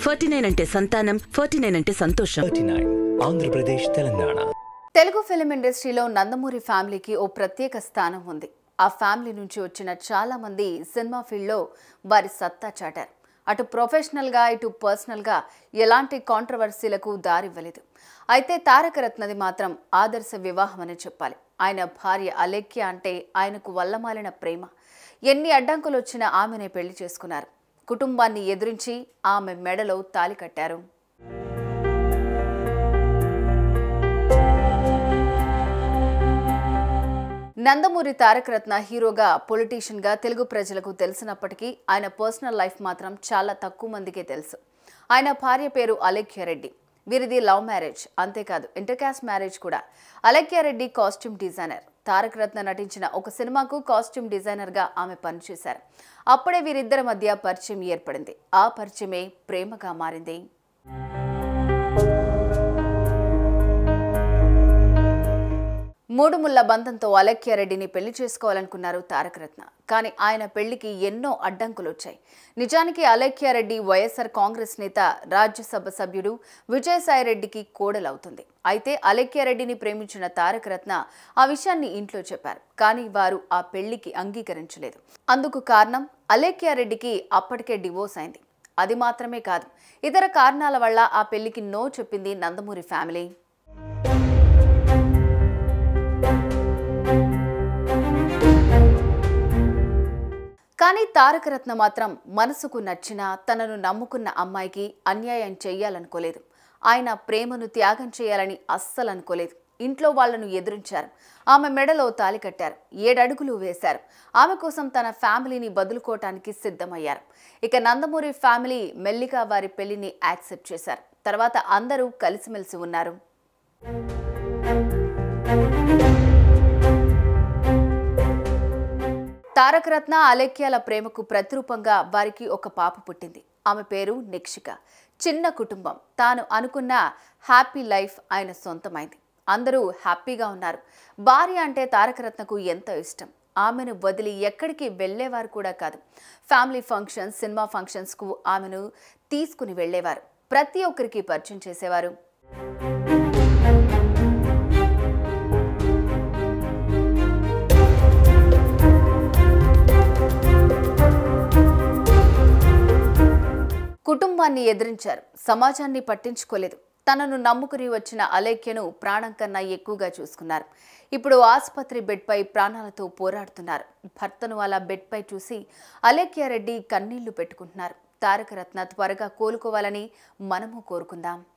forty nine అంటే సంతానం forty nine అంటే సంతోషం thirty nine Andhra Pradesh Telangana Telugu film ఇండస్ట్రీలో నందమూరి ఫ్యామిలీకి ఓ ప్రత్యేక స్థానం ఉంది ఆ ఫ్యామిలీ నుంచి వచ్చిన చాలా మంది సినిమా ఫీల్డ్లో వారి సత్తా చాటారు అటు ప్రొఫెషనల్గా ఇటు పర్సనల్గా ఎలాంటి కాంట్రవర్సీలకు దారివ్వలేదు అయితే తారక రత్నది మాత్రం ఆదర్శ వివాహం అని చెప్పాలి ఆయన భార్య అలేఖ్య అంటే ఆయనకు వల్లమాలిన ప్రేమ ఎన్ని అడ్డంకులు వచ్చినా ఆమెనే పెళ్లి చేసుకున్నారు కుటుంబాన్ని ఎదిరించి ఆమె మెడలో తాలి కట్టారు నందమూరి తారక రత్న హీరోగా పొలిటీషియన్గా తెలుగు ప్రజలకు తెలిసినప్పటికీ ఆయన పర్సనల్ లైఫ్ మాత్రం చాలా తక్కువ మందికే తెలుసు ఆయన భార్య పేరు అలేఖ్యారెడ్డి వీరిది లవ్ మ్యారేజ్ అంతేకాదు ఇంటర్కాస్ట్ మ్యారేజ్ కూడా అలేఖ్యారెడ్డి కాస్ట్యూమ్ డిజైనర్ తారక రత్న నటించిన ఒక సినిమాకు కాస్ట్యూమ్ డిజైనర్గా ఆమె పనిచేశారు అప్పుడే వీరిద్దరి మధ్య పరిచయం ఏర్పడింది ఆ పరిచయమే ప్రేమగా మారింది మూడు ముళ్ళ బంధంతో అలక్యారెడ్డిని పెళ్లి చేసుకోవాలనుకున్నారు తారకరత్న కానీ ఆయన పెళ్లికి ఎన్నో అడ్డంకులు వచ్చాయి నిజానికి అలక్యారెడ్డి వైఎస్ఆర్ కాంగ్రెస్ నేత రాజ్యసభ సభ్యుడు విజయసాయిరెడ్డికి కోడలవుతుంది అయితే అలక్యారెడ్డిని ప్రేమించిన తారకరత్న ఆ విషయాన్ని ఇంట్లో చెప్పారు కానీ వారు ఆ పెళ్లికి అంగీకరించలేదు అందుకు కారణం అలేఖ్యారెడ్డికి అప్పటికే డివోర్స్ అయింది అది మాత్రమే కాదు ఇతర కారణాల వల్ల ఆ పెళ్లికి నో చెప్పింది నందమూరి ఫ్యామిలీ కానీ తారకరత్న మాత్రం మనసుకు నచ్చిన తనను నమ్ముకున్న అమ్మాయికి అన్యాయం చెయ్యాలనుకోలేదు ఆయన ప్రేమను త్యాగం చేయాలని అస్సలు అనుకోలేదు ఇంట్లో వాళ్లను ఎదిరించారు ఆమె మెడలో తాలి కట్టారు ఏడడుగులు వేశారు ఆమె కోసం తన ఫ్యామిలీని బదులుకోవటానికి సిద్ధమయ్యారు ఇక నందమూరి ఫ్యామిలీ మెల్లిగా వారి పెళ్లిని యాక్సెప్ట్ చేశారు తర్వాత అందరూ కలిసిమెలిసి ఉన్నారు తారకరత్న అలేఖ్యాల ప్రేమకు ప్రతిరూపంగా వారికి ఒక పాప పుట్టింది ఆమె పేరు నిక్షిక చిన్న కుటుంబం తాను అనుకున్న హ్యాపీ లైఫ్ ఆయన సొంతమైంది అందరూ హ్యాపీగా ఉన్నారు భార్య అంటే తారకరత్నకు ఎంతో ఇష్టం ఆమెను వదిలి ఎక్కడికి వెళ్ళేవారు కూడా కాదు ఫ్యామిలీ ఫంక్షన్స్ సినిమా ఫంక్షన్స్కు ఆమెను తీసుకుని వెళ్ళేవారు ప్రతి ఒక్కరికి పరిచయం చేసేవారు కుటుంబాన్ని ఎదిరించారు సమాజాన్ని పట్టించుకోలేదు తనను నమ్ముకుని వచ్చిన అలేఖ్యను ప్రాణం కన్నా ఎక్కువగా చూసుకున్నారు ఇప్పుడు ఆసుపత్రి బెడ్పై ప్రాణాలతో పోరాడుతున్నారు భర్తను అలా బెడ్పై చూసి అలేఖ్యారెడ్డి కన్నీళ్లు పెట్టుకుంటున్నారు తారకరత్న త్వరగా కోలుకోవాలని మనము కోరుకుందాం